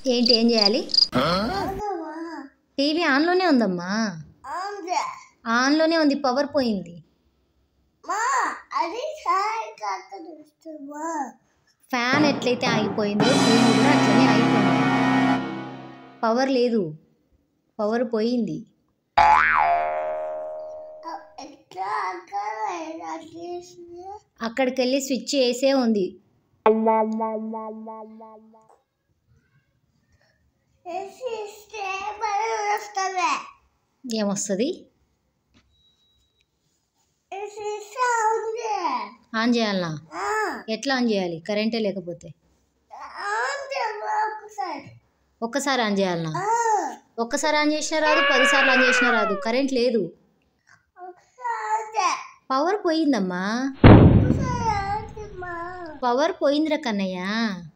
ఏంటి ఏం చేయాలి అవునమ్మా టీవీ ఆన్లోనే ఉందమ్మా అవును ఆన్లోనే ఉంది పవర్ పోయింది మా అది సాయి కాక చూస్తామా ఫ్యాన్ ఎట్లయితే ఆగిపోయిందో టీవీ కూడా అట్లనే ఆగిపోయింది పవర్ లేదు పవర్ పోయింది ఎట్లా అక్కడ ఎలా చేసింది అక్కడికి వెళ్ళి స్విచ్ వేసే ఉంది వేసి ఇస్తే మనం వస్తామే ఏమొస్తుంది వేసి ఇస్తే ఉంది ఆన్ చేయాలనా ఆ, ఎట్లా ఆన్ చేయాలి కరెంటే లేకపోతే ఉంది అమ్మా ఒకసారి ఒక్కసారి ఆన్ చేయాలనా ఆ, ఒక్కసారి ఆన్ చేసినా రాదు పదిసార్లు ఆన్ చేసినా రాదు కరెంట్ లేదు ఒకసారి ఉంది. పవర్ పోయిందమ్మా ఒకసారి ఉంది మా పవర్ పోయిందిరా కన్నయ్య